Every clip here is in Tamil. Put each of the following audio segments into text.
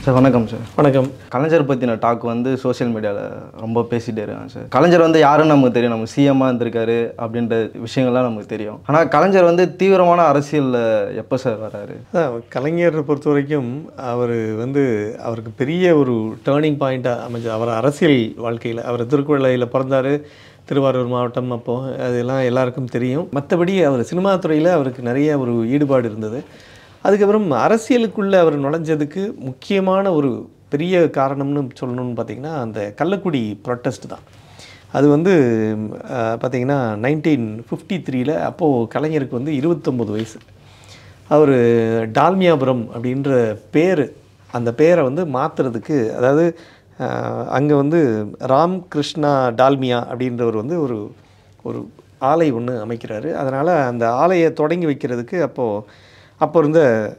சார் வணக்கம் சார் வணக்கம் கலைஞர் பற்றின டாக் வந்து சோஷியல் மீடியாவில் ரொம்ப பேசிகிட்டே இருக்காங்க சார் கலைஞர் வந்து யாருன்னு நமக்கு தெரியும் நம்ம சிஎம்மாக இருந்திருக்காரு அப்படின்ற விஷயங்கள்லாம் நமக்கு தெரியும் ஆனால் கலைஞர் வந்து தீவிரமான அரசியலில் எப்போ சார் வராரு அதான் கலைஞரை பொறுத்த வரைக்கும் அவர் வந்து அவருக்கு பெரிய ஒரு டேர்னிங் பாயிண்ட்டாக அமைஞ்ச அவர் அரசியல் வாழ்க்கையில் அவர் திருக்குவளையில் பிறந்தார் திருவாரூர் மாவட்டம் அப்போது அதெல்லாம் எல்லாருக்கும் தெரியும் மற்றபடி அவர் சினிமா துறையில் அவருக்கு நிறைய ஒரு ஈடுபாடு இருந்தது அதுக்கப்புறம் அரசியலுக்குள்ளே அவர் நுழைஞ்சதுக்கு முக்கியமான ஒரு பெரிய காரணம்னு சொல்லணும்னு பார்த்தீங்கன்னா அந்த கள்ளக்குடி ப்ரொட்டஸ்ட் தான் அது வந்து அஹ், பார்த்தீங்கன்னா நைன்டீன் ஃபிஃப்டி த்ரீல அப்போது கலைஞருக்கு வந்து இருபத்தொம்போது வயசு அவர் டால்மியாபுரம் அப்படின்ற பேர் அந்த பேரை வந்து மாற்றுறதுக்கு அதாவது அங்கே வந்து ராம் கிருஷ்ணா டால்மியா அப்படின்றவர் வந்து ஒரு ஒரு ஆலை ஒன்று அமைக்கிறாரு அதனால் அந்த ஆலையை தொடங்கி வைக்கிறதுக்கு அப்போது அப்போ இருந்த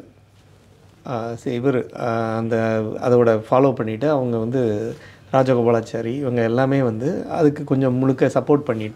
இவர் அந்த அதோட ஃபாலோ பண்ணிவிட்டு அவங்க வந்து ராஜகோபாலாச்சாரி இவங்க எல்லாமே வந்து அதுக்கு கொஞ்சம் முழுக்க சப்போர்ட் பண்ணிவிட்டு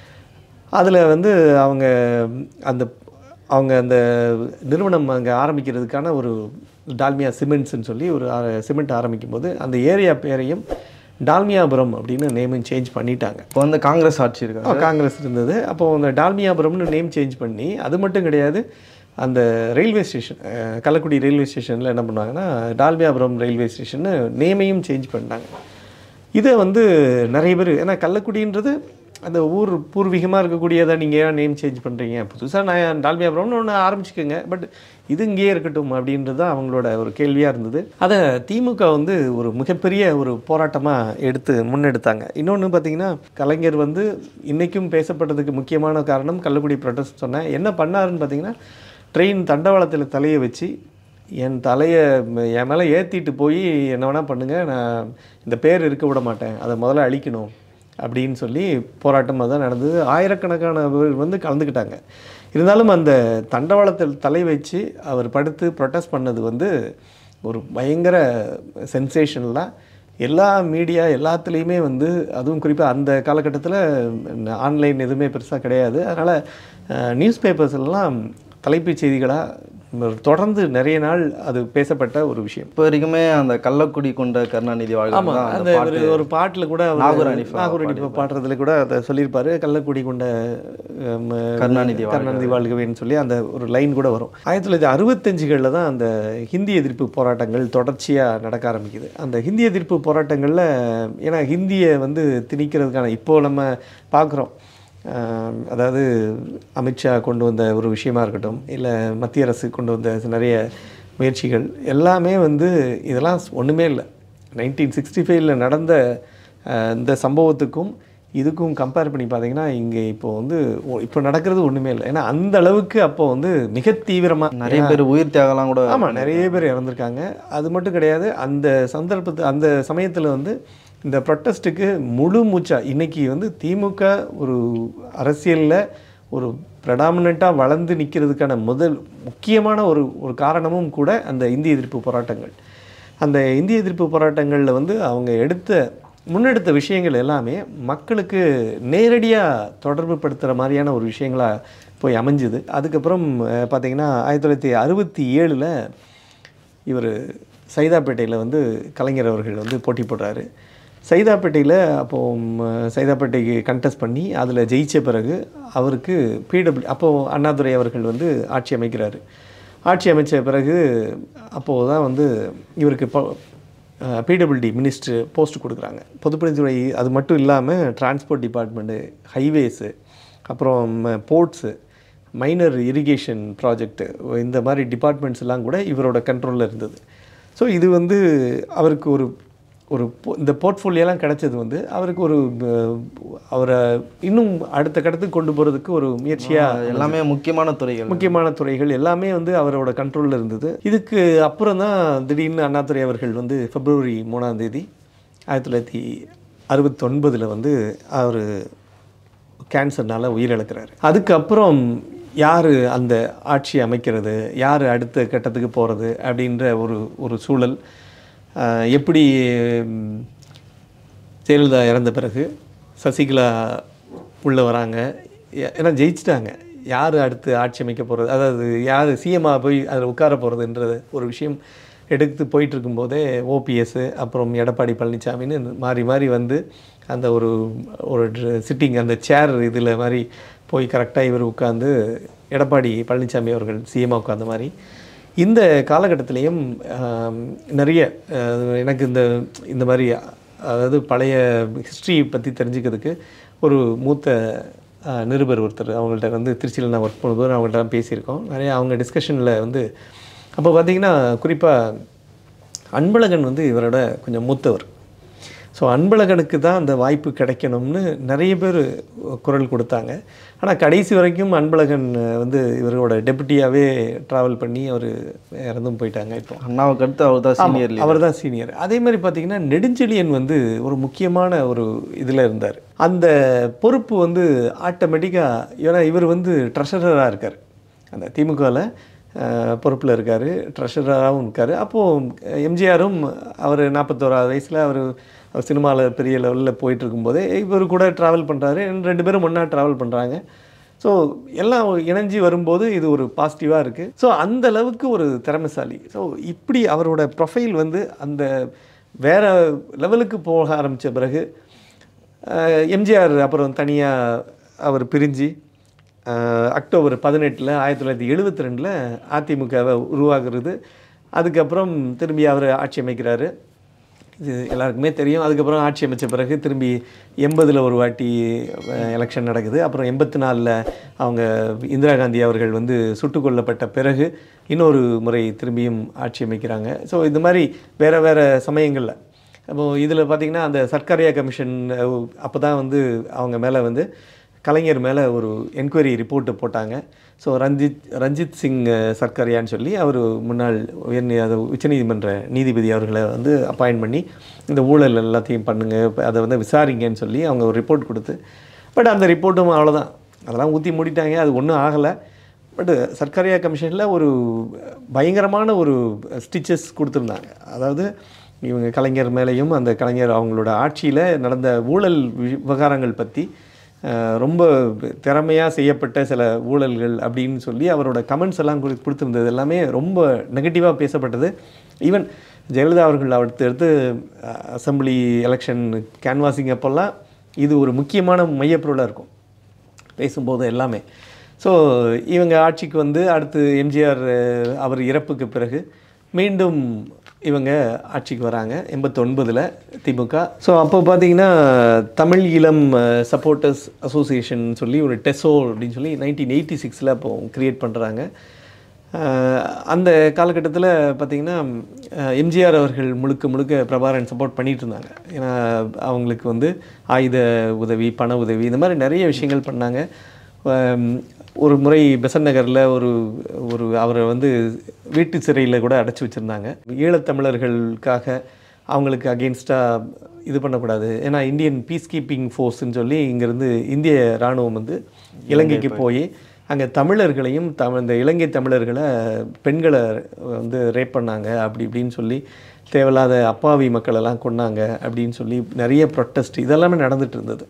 அதில் வந்து அவங்க அந்த அவங்க அந்த நிறுவனம் அங்கே ஆரம்பிக்கிறதுக்கான ஒரு டால்மியா சிமெண்ட்ஸ்னு சொல்லி ஒரு சிமெண்ட் ஆரம்பிக்கும் போது அந்த ஏரியா பேரையும் டால்மியாபுரம் அப்படின்னு நேமும் சேஞ்ச் பண்ணிட்டாங்க இப்போ வந்து காங்கிரஸ் ஆட்சி இருக்காங்க ஆ, காங்கிரஸ் இருந்தது அப்போ அந்த டால்மியாபுரம்னு நேம் சேஞ்ச் பண்ணி அது மட்டும் கிடையாது அந்த ரயில்வே ஸ்டேஷன் அஹ், கள்ளக்குடி ரயில்வே ஸ்டேஷனில் என்ன பண்ணாங்கன்னா டால்மியாபுரம் ரயில்வே ஸ்டேஷன்னு நேமையும் சேஞ்ச் பண்ணாங்க இதை வந்து நிறைய பேர் ஏன்னா கள்ளக்குடின்றது அந்த ஊர் பூர்வீகமாக இருக்கக்கூடியதை நீங்கள் ஏன் நேம் சேஞ்ச் பண்ணுறீங்க புதுசாக நான் டால்மியாபுரம்னு ஒன்று ஆரம்பிச்சுக்கோங்க பட் இது இங்கேயே இருக்கட்டும் அப்படின்றது தான் அவங்களோட ஒரு கேள்வியாக இருந்தது அதை திமுக வந்து ஒரு மிகப்பெரிய ஒரு போராட்டமாக எடுத்து முன்னெடுத்தாங்க இன்னொன்று பார்த்தீங்கன்னா கலைஞர் வந்து இன்றைக்கும் பேசப்பட்டதுக்கு முக்கியமான காரணம் கள்ளக்குடி ப்ரொட்டஸ்ட் சொன்னேன் என்ன பண்ணாருன்னு பார்த்தீங்கன்னா ட்ரெயின் தண்டவாளத்தில் தலையை வச்சு என் தலையை ம- என் மேலே ஏற்றிட்டு போய் என்ன வேணால் பண்ணுங்கள் நான் இந்த பேர் இருக்க விட மாட்டேன் அதை முதல்ல அழிக்கணும் அப்படின்னு சொல்லி போராட்டம் அதான் நடந்தது ஆயிரக்கணக்கான பேர் வந்து கலந்துக்கிட்டாங்க இருந்தாலும் அந்த தண்டவாளத்தில் தலை வச்சு அவர் படுத்து ப்ரொட்டஸ்ட் பண்ணது வந்து ஒரு பயங்கர சென்சேஷனலாக எல்லா மீடியா எல்லாத்துலேயுமே வந்து அதுவும் குறிப்பாக அந்த காலகட்டத்தில் ஆன்லைன் எதுவுமே பெருசாக கிடையாது அதனால் நியூஸ் பேப்பர்ஸ்லாம் தலைப்புச் செய்திகளாக தொடர்ந்து நிறைய நாள் அது பேசப்பட்ட ஒரு விஷயம் இப்போ வரைக்குமே அந்த கள்ளக்குடி கொண்ட கருணாநிதி வாழ்க்கை ஆமாம் தான் அந்த அந்த ஒரு பாட்டு ஒரு பாட்டில் கூட அவர் நாகூர் அனிஃபா நாகூர் அனிஃபா பாடுறதுல கூட அதை சொல்லியிருப்பாரு கள்ளக்குடி கொண்ட ஹம், கருணாநிதி வாழ்க. கருணாநிதி வாழ்கவேன்னு சொல்லி அந்த ஒரு லைன் கூட வரும் ஆயிரத்தி தொள்ளாயிரத்தி அறுபத்தஞ்சுகளில் தான் அந்த ஹிந்தி எதிர்ப்பு போராட்டங்கள் தொடர்ச்சியாக நடக்க ஆரம்பிக்குது அந்த ஹிந்தி எதிர்ப்பு போராட்டங்களில் ஏன்னா ஹிந்தியை வந்து திணிக்கிறதுக்கான இப்போ நம்ம பார்க்குறோம் அதாவது அமித்ஷா கொண்டு வந்த ஒரு விஷயமா இருக்கட்டும் இல்லை மத்திய அரசு கொண்டு வந்த நிறைய முயற்சிகள் எல்லாமே வந்து இதெல்லாம் ஒன்றுமே இல்லை நைன்டீன் சிக்ஸ்டி ஃபைவ்ல நடந்த அஹ், இந்த சம்பவத்துக்கும் இதுக்கும் கம்பேர் பண்ணி பார்த்தீங்கன்னா இங்கே இப்போ வந்து ஒ- இப்போ நடக்கிறது ஒன்றுமே இல்லை ஏன்னா அந்த அளவுக்கு அப்போ வந்து மிக தீவிரமாக நிறைய பேர் உயிர் தியாகலாம் கூட ஆமாம் நிறைய பேர் இறந்துருக்காங்க அது மட்டும் கிடையாது அந்த சந்தர்ப்பத்து அந்த சமயத்தில் வந்து இந்த ப்ரொட்டஸ்ட்டுக்கு முழு மூச்சா இன்னைக்கு வந்து திமுக ஒரு அரசியலில் ஒரு ப்ரெடாமினண்ட்டாக வளர்ந்து நிற்கிறதுக்கான முதல் முக்கியமான ஒரு ஒரு காரணமும் கூட அந்த இந்திய எதிர்ப்பு போராட்டங்கள் அந்த இந்திய எதிர்ப்பு போராட்டங்களில் வந்து அவங்க எடுத்த முன்னெடுத்த விஷயங்கள் எல்லாமே மக்களுக்கு நேரடியாக தொடர்பு படுத்துகிற மாதிரியான ஒரு விஷயங்களாக போய் அமைஞ்சுது அதுக்கப்புறம் அஹ், பார்த்தீங்கன்னா ஆயிரத்தி தொள்ளாயிரத்தி அறுபத்தி ஏழில் இவர் சைதாப்பேட்டையில் வந்து கலைஞர் அவர்கள் வந்து போட்டி போடுறாரு சைதாப்பேட்டையில் அப்போ ம், சைதாப்பேட்டைக்கு கண்டெஸ்ட் பண்ணி அதில் ஜெயிச்ச பிறகு அவருக்கு பிடபிள்யூ அப்போது அண்ணாதுரை அவர்கள் வந்து ஆட்சி அமைக்கிறாரு ஆட்சி அமைச்ச பிறகு அப்போது தான் வந்து இவருக்கு இப்போ பிடபிள்யூடி மினிஸ்டர் போஸ்ட் கொடுக்குறாங்க பொதுப்பணித்துறை அது மட்டும் இல்லாமல் டிரான்ஸ்போர்ட் டிபார்ட்மெண்ட்டு ஹைவேஸு அப்புறம் போர்ட்ஸு மைனர் இரிகேஷன் ப்ராஜெக்ட் இந்த மாதிரி டிபார்ட்மெண்ட்ஸ் எல்லாம் கூட இவரோட கண்ட்ரோலில் இருந்தது ஸோ இது வந்து அவருக்கு ஒரு ஒரு po- இந்த போர்ட்ஃபோலியோலாம் கிடைச்சது வந்து அவருக்கு ஒரு அஹ், அவரை இன்னும் அடுத்த கட்டத்துக்கு கொண்டு போகிறதுக்கு ஒரு முயற்சியாக எல்லாமே முக்கியமான துறைகள் முக்கியமான துறைகள் எல்லாமே வந்து அவரோட கண்ட்ரோலில் இருந்தது இதுக்கு அப்புறம் தான் திடீர்னு அண்ணாதுரை அவர்கள் வந்து பிப்ரவரி மூணாம் தேதி ஆயிரத்தி தொள்ளாயிரத்தி அறுபத்தொன்பதில் வந்து அவர் கேன்சர்னால உயிரிழக்கிறாரு அதுக்கப்புறம் யார் அந்த ஆட்சி அமைக்கிறது யார் அடுத்த கட்டத்துக்கு போகிறது அப்படின்ற ஒரு ஒரு சூழல் ஆஹ், எப்படி ம், ஜெயலலிதா இறந்த பிறகு சசிகலா உள்ளே வராங்க ஏ- ஏன்னா ஜெயிச்சிட்டாங்க யார் அடுத்து ஆட்சி அமைக்க போகிறது அதாவது யார் சிஎம்மாக போய் அதில் உட்கார போகிறதுன்றது ஒரு விஷயம் எடுத்து போயிட்டு இருக்கும்போதே ஓபிஎஸ் அப்புறம் எடப்பாடி பழனிசாமின்னு மாறி மாறி வந்து அந்த ஒரு ஒரு சிட்டிங் அந்த சேர் இதில் மாதிரி போய் கரெக்டாக இவர் உட்காந்து எடப்பாடி பழனிசாமி அவர்கள் சிஎம்மாக உட்காந்த மாதிரி இந்த காலகட்டத்திலையும் ஆம், நிறைய அஹ், எனக்கு இந்த இந்த மாதிரி அதாவது பழைய ஹிஸ்ட்ரி பற்றி தெரிஞ்சுக்கிறதுக்கு ஒரு மூத்த அஹ், நிருபர் ஒருத்தர் அவங்கள்ட்ட வந்து திருச்சியில் நான் ஒர்க் பண்ணும்போது அவங்கள்ட்ட தான் பேசியிருக்கோம் நிறைய அவங்க டிஸ்கஷனில் வந்து அப்போ பார்த்தீங்கன்னா குறிப்பாக அன்பழகன் வந்து இவரோட கொஞ்சம் மூத்தவர் ஸோ அன்பழகனுக்கு தான் அந்த வாய்ப்பு கிடைக்கணும்னு நிறைய பேர் குரல் கொடுத்தாங்க ஆனால் கடைசி வரைக்கும் அன்பழகன் வந்து இவரோட டெபுட்டியாகவே ட்ராவல் பண்ணி அவர் இறந்தும் போயிட்டாங்க இப்போ அண்ணாவுக்கு அடுத்து அவர் தான் சீனியர் அவர் தான் சீனியர் அதே மாதிரி பார்த்தீங்கன்னா நெடுஞ்செழியன் வந்து ஒரு முக்கியமான ஒரு இதில் இருந்தார் அந்த பொறுப்பு வந்து ஆட்டோமேட்டிக்காக ஏன்னா இவர் வந்து ட்ரெஷரராக இருக்கார் அந்த திமுகவில் பொறுப்பில் இருக்கார் ட்ரெஷரராகவும் இருக்கார் அப்போது எம்ஜிஆரும் அவர் நாற்பத்தோராவது வயசில் அவர் அவர் சினிமாவில் பெரிய லெவலில் போயிட்டு இருக்கும்போதே இவர் கூட ட்ராவல் பண்ணுறாரு ரெண்டு பேரும் ஒன்றா ட்ராவல் பண்ணுறாங்க ஸோ எல்லாம் இணைஞ்சு வரும்போது இது ஒரு பாசிட்டிவாக இருக்குது ஸோ அந்த அளவுக்கு ஒரு திறமைசாலி ஸோ இப்படி அவரோட ப்ரொஃபைல் வந்து அந்த வேற லெவலுக்கு போக ஆரம்பித்த பிறகு அஹ், எம்ஜிஆர் அப்புறம் தனியாக அவர் பிரிஞ்சு அஹ், அக்டோபர் பதினெட்டில் ஆயிரத்தி தொள்ளாயிரத்தி எழுபத்தி ரெண்டில் அதிமுகவை உருவாகிறது அதுக்கப்புறம் திரும்பி அவர் ஆட்சி அமைக்கிறாரு இது எல்லாருக்குமே தெரியும் அதுக்கப்புறம் ஆட்சி அமைச்ச பிறகு திரும்பி எண்பதில் ஒரு வாட்டி எலெக்ஷன் நடக்குது அப்புறம் எண்பத்தி நாலில் அவங்க இந்திரா காந்தி அவர்கள் வந்து சுட்டுக் கொல்லப்பட்ட பிறகு இன்னொரு முறை திரும்பியும் ஆட்சி அமைக்கிறாங்க ஸோ இந்த மாதிரி வேறு வேறு சமயங்களில் அப்போ இதில் பார்த்திங்கன்னா அந்த சர்க்காரியா கமிஷன் அப்போ தான் வந்து அவங்க மேலே வந்து கலைஞர் மேலே ஒரு என்கொயரி ரிப்போர்ட்டு போட்டாங்க ஸோ ரஞ்சித் ரஞ்சித் சிங் அஹ், சர்க்காரியான்னு சொல்லி அவர் முன்னாள் உயர் நீ- அது உச்சநீதிமன்ற நீதிபதி அவர்களை வந்து அப்பாயின்ட் பண்ணி இந்த ஊழல் எல்லாத்தையும் பண்ணுங்க இப்ப அதை வந்து விசாரிங்கன்னு சொல்லி அவங்க ஒரு ரிப்போர்ட் கொடுத்து பட் அந்த ரிப்போர்ட்டும் அவ்வளோதான் அதெல்லாம் ஊற்றி மூடிட்டாங்க அது ஒன்றும் ஆகலை பட் சர்க்காரியா கமிஷனில் ஒரு பயங்கரமான ஒரு ஸ்டிச்சஸ் கொடுத்துருந்தாங்க அதாவது இவங்க கலைஞர் மேலேயும் அந்த கலைஞர் அவங்களோட ஆட்சியில் நடந்த ஊழல் விவகாரங்கள் பற்றி அஹ், ரொம்ப திறமையாக செய்யப்பட்ட சில ஊழல்கள் அப்படின்னு சொல்லி அவரோட கமெண்ட்ஸ் எல்லாம் கொடு கொடுத்துருந்தது எல்லாமே ரொம்ப நெகட்டிவாக பேசப்பட்டது ஈவன் ஜெயலலிதா அவர்கள் அடுத்து அடுத்து அசம்பிளி எலெக்ஷன் கேன்வாசிங் அப்போல்லாம் இது ஒரு முக்கியமான மையப்பொருளாக இருக்கும் பேசும்போது எல்லாமே ஸோ இவங்க ஆட்சிக்கு வந்து அடுத்து எம்ஜிஆர் அஹ், அவர் இறப்புக்கு பிறகு மீண்டும் இவங்க ஆட்சிக்கு வராங்க எண்பத்தொன்பதில் திமுக ஸோ அப்போ பார்த்தீங்கன்னா தமிழ் இளம் சப்போர்ட்டர்ஸ் அசோசியேஷன் சொல்லி ஒரு டெசோ அப்படின்னு சொல்லி நைன்டீன் எயிட்டி சிக்ஸில் அப்போ க்ரியேட் பண்ணுறாங்க அந்த காலகட்டத்தில் பார்த்திங்கன்னா எம்ஜிஆர் அவர்கள் முழுக்க முழுக்க பிரபாரன் சப்போர்ட் பண்ணிட்டு இருந்தாங்க ஏன்னா அவங்களுக்கு வந்து ஆயுத உதவி பண உதவி இந்த மாதிரி நிறைய விஷயங்கள் பண்ணாங்க ஆம், ஒரு முறை பெசன் நகரில் ஒரு ஒரு அவரை வந்து வீட்டு சிறையில் கூட அடைச்சி வச்சுருந்தாங்க ஈழத்தமிழர்களுக்காக அவங்களுக்கு அகெயின்ஸ்டாக இது பண்ணக்கூடாது ஏன்னா இந்தியன் பீஸ் கீப்பிங் ஃபோர்ஸ்ன்னு சொல்லி இங்கேருந்து இந்திய இராணுவம் வந்து இலங்கைக்கு போய் அங்கே தமிழர்களையும் தமிழ் இந்த இலங்கை தமிழர்களை பெண்களை வந்து ரேப் பண்ணாங்க அப்படி இப்படின்னு சொல்லி தேவையில்லாத அப்பாவி மக்களெல்லாம் கொன்னாங்க அப்படின்னு சொல்லி நிறைய ப்ரொட்டஸ்ட் இதெல்லாமே நடந்துட்டு இருந்தது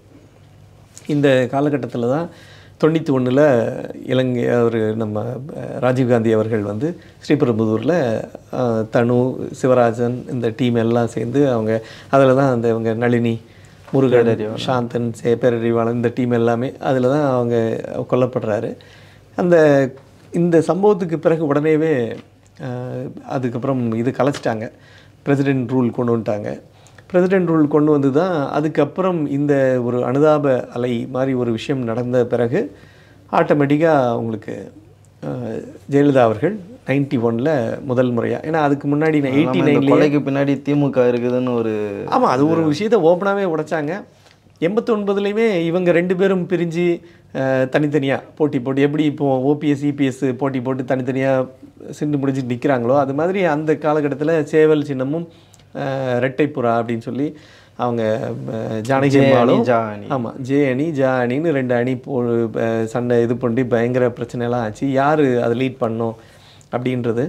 இந்த காலகட்டத்தில் தான் தொண்ணூற்றி ஒன்றில் இலங்கை அவர் நம்ம அஹ், ராஜீவ்காந்தி அவர்கள் வந்து ஸ்ரீபெரும்புதூரில் அஹ், தனு சிவராஜன் இந்த டீம் எல்லாம் சேர்ந்து அவங்க அதில் தான் அந்த இவங்க நளினி முருகன் சாந்தன் சே பேரறிவாளன் இந்த டீம் எல்லாமே அதில் தான் அவங்க கொல்லப்படுறாரு அந்த இந்த சம்பவத்துக்கு பிறகு உடனேவே அஹ், அதுக்கப்புறம் இது கலைச்சிட்டாங்க பிரசிடென்ட் ரூல் கொண்டு வந்துட்டாங்க பிரசிடென்ட் ரூல் கொண்டு வந்து தான் அதுக்கப்புறம் இந்த ஒரு அனுதாப அலை மாதிரி ஒரு விஷயம் நடந்த பிறகு ஆட்டோமேட்டிக்காக உங்களுக்கு அஹ், ஜெயலலிதா அவர்கள் நைன்டி ஒனில் முதல் முறையாக ஏன்னா அதுக்கு முன்னாடி எயிட்டி இந்த நைன்லேயே கொலைக்கு பின்னாடி திமுக இருக்குதுன்னு ஒரு ஆமாம் அது ஒரு விஷயத்தை ஓப்பனாகவே உடைச்சாங்க எண்பத்தொன்பதுலேயுமே இவங்க ரெண்டு பேரும் பிரிஞ்சு தனித்தனியாக போட்டி போட்டு எப்படி இப்போ ஓபிஎஸ் இபிஎஸ் போட்டி போட்டு தனித்தனியாக சிந்து முடிஞ்சு நிற்கிறாங்களோ அது மாதிரி அந்த காலகட்டத்தில் சேவல் சின்னமும் அஹ், ரெட்டைப்புறா அப்படின்னு சொல்லி அவங்க அஹ், ஜானகி ஜே அணி, அம்மாளும் ஜா அணி. ஆமாம் ஜே அணி ஜா அணின்னு ரெண்டு அணி போ அஹ், சண்டை இது பண்ணி பயங்கர பிரச்சனைலாம் ஆச்சு யார் அதை லீட் பண்ணோம் அப்படின்றது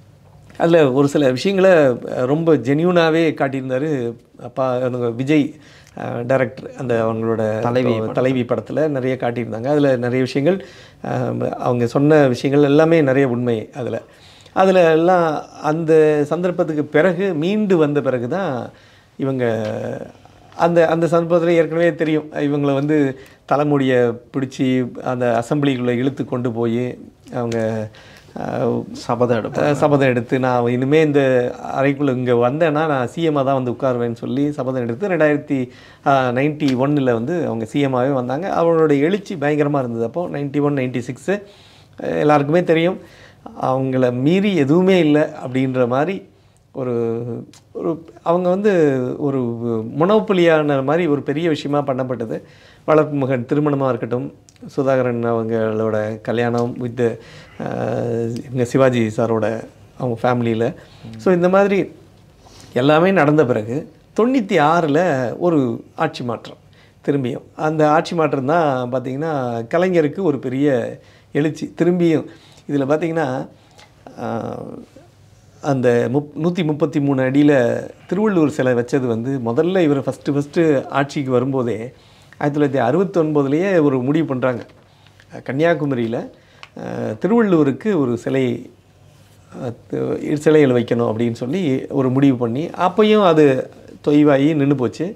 அதில் ஒரு சில விஷயங்களை அஹ், ரொம்ப ஜென்யூனாகவே காட்டியிருந்தார் அப்பா அவங்க விஜய் டைரக்டர் அந்த அவங்களோட தலைவி தலைவி படத்தில் நிறைய காட்டியிருந்தாங்க அதில் நிறைய விஷயங்கள் அஹ், அவங்க சொன்ன விஷயங்கள் எல்லாமே நிறைய உண்மை அதில் அதில் எல்லாம் அந்த சந்தர்ப்பத்துக்கு பிறகு மீண்டு வந்த பிறகு தான் இவங்க அந்த அந்த சந்தர்ப்பத்தில் ஏற்கனவே தெரியும் இவங்களை வந்து தலைமுடியை பிடிச்சி அந்த அசம்பிளிக்குள்ளே இழுத்து கொண்டு போய் அவங்க அஹ், சபதம் எடுப்போம் அஹ் சபதம் எடுத்து நான் இனிமே இந்த அறைக்குள்ளே இங்கே வந்தேன்னா நான் சிஎம்மாக தான் வந்து உட்காருவேன்னு சொல்லி சபதம் எடுத்து ரெண்டாயிரத்தி நைன்ட்டி ஒன்னில் வந்து அவங்க சிஎம்மாகவே வந்தாங்க அவங்களோட எழுச்சி பயங்கரமாக இருந்தது அப்போது நைன்ட்டி ஒன் நைன்ட்டி சிக்ஸு எல்லாருக்குமே தெரியும் அவங்கள மீறி எதுவுமே இல்லை அப்படின்ற மாதிரி ஒரு ஒரு அவங்க வந்து ஒரு முனோப்புலியான மாதிரி ஒரு பெரிய விஷயமா பண்ணப்பட்டது வளர்ப்பு மகன் திருமணமாக இருக்கட்டும் சுதாகரன் அவங்களோட கல்யாணம் வித் இவங்க சிவாஜி சாரோட அவங்க ஃபேமிலியில் ஸோ இந்த மாதிரி எல்லாமே நடந்த பிறகு தொண்ணூற்றி ஆறில் ஒரு ஆட்சி மாற்றம் திரும்பியும் அந்த ஆட்சி மாற்றம் தான் பார்த்திங்கன்னா கலைஞருக்கு ஒரு பெரிய எழுச்சி திரும்பியும் இதில் பார்த்திங்கன்னா அந்த முப் நூற்றி முப்பத்தி மூணு அடியில் திருவள்ளூர் சிலை வச்சது வந்து முதல்ல இவர் ஃபஸ்ட்டு ஃபஸ்ட்டு ஆட்சிக்கு வரும்போதே ஆயிரத்தி தொள்ளாயிரத்தி அறுபத்தொன்பதுலேயே ஒரு முடிவு பண்ணுறாங்க கன்னியாகுமரியில் அஹ், திருவள்ளூருக்கு ஒரு சிலை அஹ், தி- சிலைகள் வைக்கணும் அப்படின்னு சொல்லி ஒரு முடிவு பண்ணி அப்பையும் அது தொய்வாகி நின்று போச்சு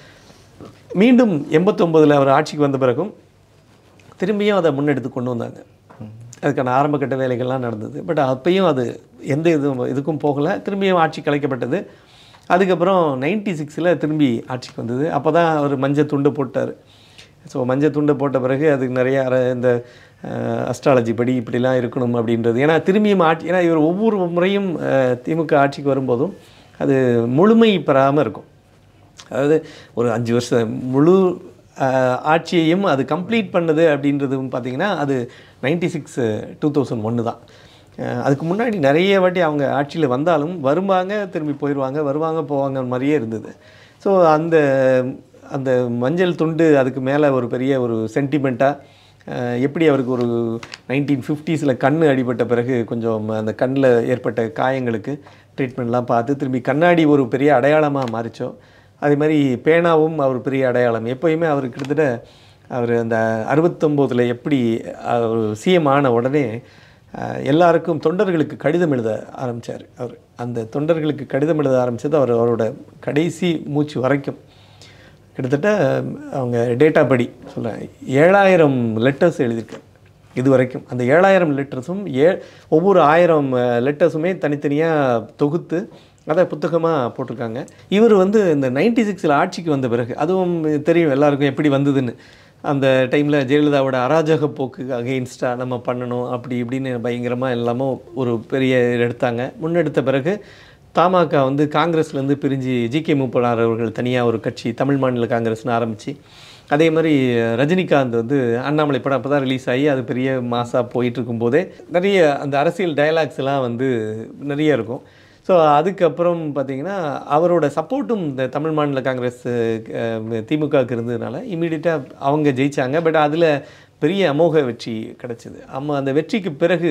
மீண்டும் எண்பத்தொம்போதில் அவர் ஆட்சிக்கு வந்த பிறகும் திரும்பியும் அதை முன்னெடுத்து கொண்டு வந்தாங்க அதுக்கான ஆரம்பகட்ட வேலைகள்லாம் நடந்தது பட் அப்பயும் அது எந்த இதுவும் இதுக்கும் போகலை திரும்பியும் ஆட்சி கலைக்கப்பட்டது அதுக்கப்புறம் நைன்டி சிக்ஸில் திரும்பி ஆட்சிக்கு வந்தது அப்போ தான் அவர் மஞ்சள் துண்டு போட்டார் ஸோ மஞ்சள் துண்டை போட்ட பிறகு அதுக்கு நிறைய அர- இந்த அஸ்ட்ராலஜி படி இப்படிலாம் இருக்கணும் அப்படின்றது ஏன்னா திரும்பியும் ஆட்சி ஏன்னா இவர் ஒவ்வொரு முறையும் அஹ், திமுக ஆட்சிக்கு வரும்போதும் அது முழுமை பெறாமல் இருக்கும் அதாவது ஒரு அஞ்சு வருஷம் முழு அஹ், ஆட்சியையும் அது கம்ப்ளீட் பண்ணது அப்படின்றதும் பார்த்தீங்கன்னா அது நைன்டி சிக்ஸ் டூ தௌசண்ட் ஒன்று தான் அஹ், அதுக்கு முன்னாடி நிறைய வாட்டி அவங்க ஆட்சியில் வந்தாலும் வருவாங்க திரும்பி போயிடுவாங்க வருவாங்க போவாங்க மாதிரியே இருந்தது ஸோ அந்த அந்த மஞ்சள் துண்டு அதுக்கு மேலே ஒரு பெரிய ஒரு சென்டிமெண்ட்டாக எப்படி அவருக்கு ஒரு நைன்டீன் ஃபிஃப்டிஸில் கண் அடிபட்ட பிறகு கொஞ்சம் அந்த கண்ணில் ஏற்பட்ட காயங்களுக்கு ட்ரீட்மெண்ட்லாம் பார்த்து திரும்பி கண்ணாடி ஒரு பெரிய அடையாளமாக மாறிச்சோ அதே மாதிரி பேனாவும் அவர் பெரிய அடையாளம் எப்போயுமே அவர் கிட்டத்தட்ட அவர் அந்த அறுபத்தொம்போதில் எப்படி அவர் சிஎம் ஆன உடனே அஹ், எல்லாருக்கும் தொண்டர்களுக்கு கடிதம் எழுத ஆரம்பித்தார் அவர் அந்த தொண்டர்களுக்கு கடிதம் எழுத ஆரம்பித்தது அவர் அவரோட கடைசி மூச்சு வரைக்கும் கிட்டத்தட்ட அவங்க டேட்டா படி சொல்கிறேன் ஏழாயிரம் லெட்டர்ஸ் எழுதியிருக்காரு இது வரைக்கும் அந்த ஏழாயிரம் லெட்டர்ஸும் ஏ ஒவ்வொரு ஆயிரம் லெட்டர்ஸுமே தனித்தனியாக தொகுத்து அதை புத்தகமாக போட்டிருக்காங்க இவர் வந்து இந்த நைன்டி சிக்ஸில் ஆட்சிக்கு வந்த பிறகு அதுவும் தெரியும் எல்லாருக்கும் எப்படி வந்ததுன்னு அந்த டைமில் ஜெயலலிதாவோட அராஜக போக்கு அகெயின்ஸ்டாக நம்ம பண்ணணும் அப்படி இப்படின்னு பயங்கரமாக எல்லாமோ ஒரு பெரிய எடுத்தாங்க முன்னெடுத்த பிறகு தமாக வந்து காங்கிரஸ்லேருந்து பிரிஞ்சு ஜி கே மூப்பனார் அவர்கள் தனியாக ஒரு கட்சி தமிழ் மாநில காங்கிரஸ்னு ஆரம்பித்து அதே மாதிரி ரஜினிகாந்த் வந்து அண்ணாமலை படம் அப்போ தான் ரிலீஸ் ஆகி அது பெரிய மாசாக போயிட்டு இருக்கும்போதே நிறைய அந்த அரசியல் டயலாக்ஸ் எல்லாம் வந்து நிறைய இருக்கும் ஸோ அதுக்கப்புறம் பார்த்தீங்கன்னா அவரோட சப்போர்ட்டும் இந்த தமிழ் மாநில காங்கிரஸ் அஹ், திமுகவுக்கு இருந்ததுனால இமீடியட்டாக அவங்க ஜெயிச்சாங்க பட் அதில் பெரிய அமோக வெற்றி கிடச்சிது அம்மா அந்த வெற்றிக்கு பிறகு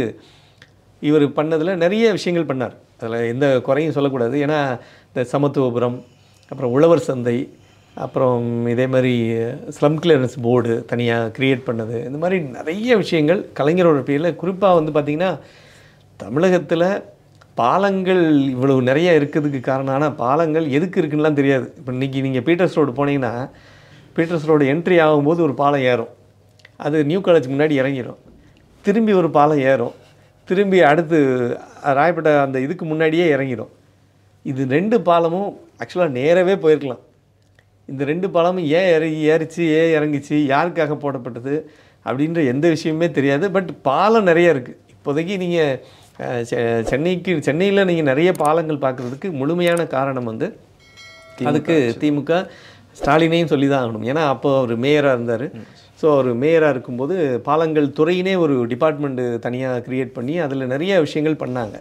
இவர் பண்ணதில் நிறைய விஷயங்கள் பண்ணார் அதில் எந்த குறையும் சொல்லக்கூடாது ஏன்னா இந்த சமத்துவபுரம் அப்புறம் உழவர் சந்தை அப்புறம் இதே மாதிரி ஸ்லம் கிளியரன்ஸ் போர்டு தனியாக கிரியேட் பண்ணது இந்த மாதிரி நிறைய விஷயங்கள் கலைஞரோட பேரில் குறிப்பாக வந்து பார்த்திங்கன்னா தமிழகத்தில் பாலங்கள் இவ்வளவு நிறைய இருக்கிறதுக்கு காரணம் ஆனால் பாலங்கள் எதுக்கு இருக்குன்னுலாம் தெரியாது இப்போ இன்றைக்கி நீங்கள் பீட்டர்ஸ் ரோடு போனீங்கன்னா பீட்டர்ஸ் ரோடு என்ட்ரி ஆகும்போது ஒரு பாலம் ஏறும் அது நியூ காலேஜ் முன்னாடி இறங்கிடும் திரும்பி ஒரு பாலம் ஏறும் திரும்பி அடுத்து ராயப்பேட்டை அந்த இதுக்கு முன்னாடியே இறங்கிடும் இது ரெண்டு பாலமும் ஆக்சுவலாக நேரவே போயிருக்கலாம் இந்த ரெண்டு பாலமும் ஏன் ஏறி ஏறிச்சு ஏன் இறங்கிச்சு யாருக்காக போடப்பட்டது அப்படின்ற எந்த விஷயமுமே தெரியாது பட் பாலம் நிறைய இருக்குது இப்போதைக்கு நீங்கள் சென்னைக்கு சென்னையில் நீங்கள் நிறைய பாலங்கள் பார்க்குறதுக்கு முழுமையான காரணம் வந்து அதுக்கு திமுக ஸ்டாலினையும் சொல்லி தான் ஆகணும் ஏன்னா அப்போ அவர் மேயராக இருந்தார் ஸோ அவர் மேயராக இருக்கும்போது பாலங்கள் துறையினே ஒரு டிபார்ட்மெண்ட்டு தனியாக க்ரியேட் பண்ணி அதில் நிறைய விஷயங்கள் பண்ணாங்க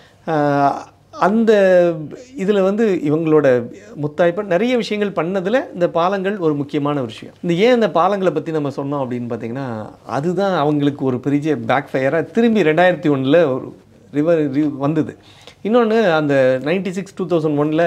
ஆஹ் அந்த இதில் வந்து இவங்களோட முத்தாய்ப்ப நிறைய விஷயங்கள் பண்ணதில் இந்த பாலங்கள் ஒரு முக்கியமான ஒரு விஷயம் இந்த ஏன் இந்த பாலங்களை பற்றி நம்ம சொன்னோம் அப்படின்னு பார்த்தீங்கன்னா அதுதான் அவங்களுக்கு ஒரு பெரிய பேக் ஃபயராக திரும்பி ரெண்டாயிரத்தி ஒன்றில் ஒரு ரிவர் வந்தது இன்னொன்று அந்த நைன்டி சிக்ஸ் டூ தௌசண்ட் ஒனில்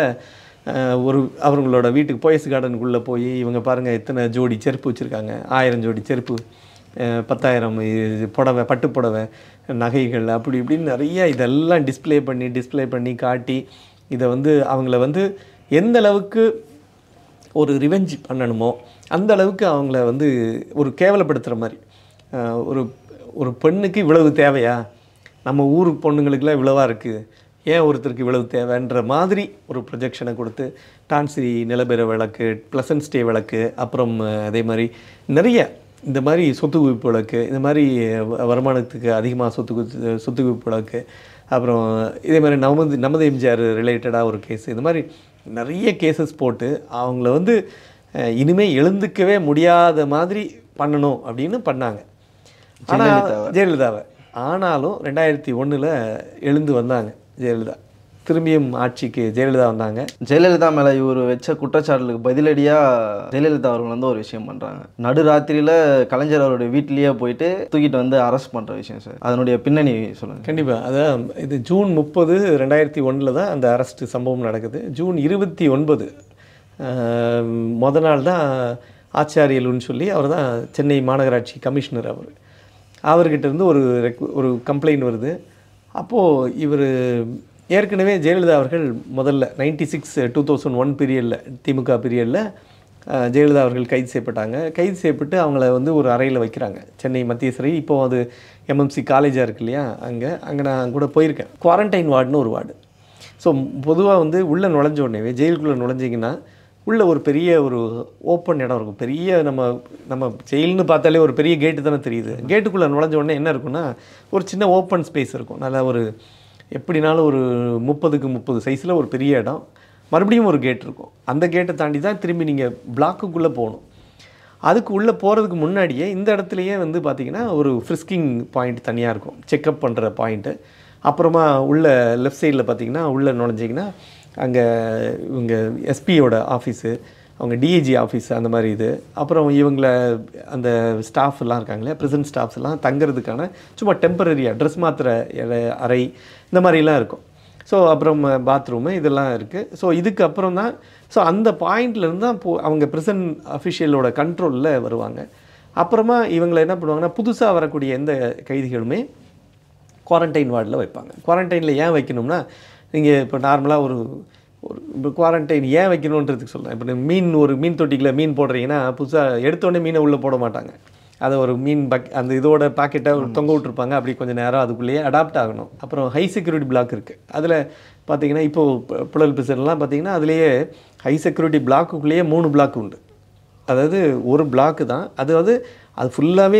ஒரு அவங்களோட வீட்டுக்கு போயஸ் கார்டனுக்குள்ளே போய் இவங்க பாருங்கள் எத்தனை ஜோடி செருப்பு வச்சுருக்காங்க ஆயிரம் ஜோடி செருப்பு அஹ், பத்தாயிரம் இது புடவை பட்டு புடவை நகைகள் அப்படி இப்படின்னு நிறைய இதெல்லாம் டிஸ்ப்ளே பண்ணி டிஸ்ப்ளே பண்ணி காட்டி இதை வந்து அவங்கள வந்து எந்த அளவுக்கு ஒரு ரிவெஞ்ச் பண்ணணுமோ அந்த அளவுக்கு அவங்கள வந்து ஒரு கேவலப்படுத்துகிற மாதிரி அஹ், ஒரு ஒரு பெண்ணுக்கு இவ்வளவு தேவையா நம்ம ஊர் பொண்ணுங்களுக்குலாம் இவ்வளவா இருக்குது ஏன் ஒருத்தருக்கு இவ்வளவு தேவைன்ற மாதிரி ஒரு ப்ரொஜெக்ஷனை கொடுத்து டான்ஸ்ரீ நிலபெற விளக்கு ப்ளசன்ட் ஸ்டே விளக்கு அப்புறம் அஹ், அதே மாதிரி நிறைய இந்த மாதிரி சொத்து குவிப்பு விளக்கு இந்த மாதிரி வ- வருமானத்துக்கு அதிகமாக சொத்து குவிப்பு சொத்து குவிப்பு விளக்கு அப்புறம் இதே மாதிரி நமது நமது எம்ஜிஆர் ரிலேட்டடாக ஒரு கேஸ் இந்த மாதிரி நிறைய கேசஸ் போட்டு அவங்கள வந்து அஹ், இனிமே எழுந்துக்கவே முடியாத மாதிரி பண்ணணும் அப்படின்னு பண்ணாங்க ஆனால் ஜெயலலிதாவை ஆனாலும் ரெண்டாயிரத்தி ஒண்ணுல எழுந்து வந்தாங்க ஜெயலலிதா திரும்பியும் ஆட்சிக்கு ஜெயலலிதா வந்தாங்க ஜெயலலிதா மேலே இவர் வச்ச குற்றச்சாட்டுக்கு பதிலடியாக ஜெயலலிதா அவர்கள் வந்து ஒரு விஷயம் பண்ணுறாங்க நடுராத்திரியில் கலைஞர் அவருடைய வீட்டிலேயே போயிட்டு தூக்கிட்டு வந்து அரெஸ்ட் பண்ணுற விஷயம் சார் அதனுடைய பின்னணி சொல்லுங்கள் கண்டிப்பாக அதான் இது ஜூன் முப்பது ரெண்டாயிரத்தி ஒண்ணில் தான் அந்த அரெஸ்ட் சம்பவம் நடக்குது ஜூன் இருபத்தி ஒன்பது முத நாள் தான் ஆச்சாரியலுன்னு சொல்லி அவர் தான் சென்னை மாநகராட்சி கமிஷனர் அவர் அவர்கிட்ட இருந்து ஒரு ரெக்- ஒரு கம்ப்ளைண்ட் வருது அப்போது இவர் ஏற்கனவே ஜெயலலிதா அவர்கள் முதல்ல ninety six two thousand one பீரியடில் திமுக பீரியடில் ஜெயலலிதா அவர்கள் கைது செய்யப்பட்டாங்க கைது செய்யப்பட்டு அவங்கள வந்து ஒரு அறையில் வைக்கிறாங்க சென்னை மத்திய சிறை இப்போ அது எம்எம்சி காலேஜாக இருக்கு இல்லையா அங்கே அங்கே நான் கூட போயிருக்கேன் குவாரண்டைன் வார்டுன்னு ஒரு வார்டு ஸோ பொதுவாக வந்து உள்ளே நுழைஞ்ச உடனே ஜெயிலுக்குள்ளே நுழைஞ்சிங்கன்னா உள்ளே ஒரு பெரிய ஒரு ஓப்பன் இடம் இருக்கும் பெரிய நம்ம நம்ம ஜெயில்னு பார்த்தாலே ஒரு பெரிய கேட்டு தானே தெரியுது கேட்டுக்குள்ளே நுழைஞ்ச உடனே என்ன இருக்குன்னா ஒரு சின்ன ஓப்பன் ஸ்பேஸ் இருக்கும் நல்லா ஒரு எப்படினாலும் ஒரு முப்பதுக்கு முப்பது சைஸில் ஒரு பெரிய இடம் மறுபடியும் ஒரு கேட் இருக்கும் அந்த கேட்டை தாண்டி தான் திரும்பி நீங்கள் பிளாக்குக்குள்ளே போகணும் அதுக்கு உள்ளே போகிறதுக்கு முன்னாடியே இந்த இடத்துலையே வந்து பார்த்திங்கன்னா ஒரு ஃப்ரிஸ்கிங் பாயிண்ட் தனியாக இருக்கும் செக்கப் பண்ணுற பாயிண்ட்டு அப்புறமா உள்ள லெஃப்ட் சைடில் பார்த்தீங்கன்னா உள்ளே நுழைஞ்சிங்கன்னா அங்கே இவங்க எஸ்பியோட ஆஃபீஸு அவங்க டிஏஜி ஆஃபீஸ் அந்த மாதிரி இது அப்புறம் இவங்கள அந்த ஸ்டாஃப் எல்லாம் இருக்காங்களே ப்ரெசன்ட் ஸ்டாஃப்ஸ் எல்லாம் தங்குறதுக்கான சும்மா டெம்பரரியாக ட்ரெஸ் மாத்திர இட- அறை இந்த மாதிரிலாம் இருக்கும் ஸோ அப்புறம் பாத்ரூமு இதெல்லாம் இருக்குது ஸோ இதுக்கு அப்புறம் தான் ஸோ அந்த பாயிண்ட்லேருந்து தான் போ அவங்க ப்ரெசன்ட் அஃபிஷியலோட கண்ட்ரோலில் வருவாங்க அப்புறமா இவங்களை என்ன பண்ணுவாங்கன்னா புதுசாக வரக்கூடிய எந்த கைதிகளுமே குவாரண்டைன் வார்டில் வைப்பாங்க குவாரண்டைனில் ஏன் வைக்கணும்னா நீங்கள் இப்போ நார்மலாக ஒரு ஒரு இப்போ குவாரண்டைன் ஏன் வைக்கணுன்றதுக்கு சொல்கிறேன் இப்போ நீங்க மீன் ஒரு மீன் தொட்டிக்குள்ள மீன் போடுறீங்கன்னா புதுசாக எடுத்தோடனே மீனை உள்ளே போட மாட்டாங்க அதை ஒரு மீன் பக் அந்த இதோட பாக்கெட்டை தொங்க விட்டுருப்பாங்க அப்படி கொஞ்சம் நேரம் அதுக்குள்ளேயே அடாப்ட் ஆகணும் அப்புறம் ஹை செக்யூரிட்டி பிளாக் இருக்குது அதில் பார்த்தீங்கன்னா இப்போது புழல் பிசர்லாம் பார்த்தீங்கன்னா அதுலேயே ஹை செக்யூரிட்டி பிளாக்குள்ளேயே மூணு பிளாக் உண்டு அதாவது ஒரு பிளாக்கு தான் அதாவது அது ஃபுல்லாகவே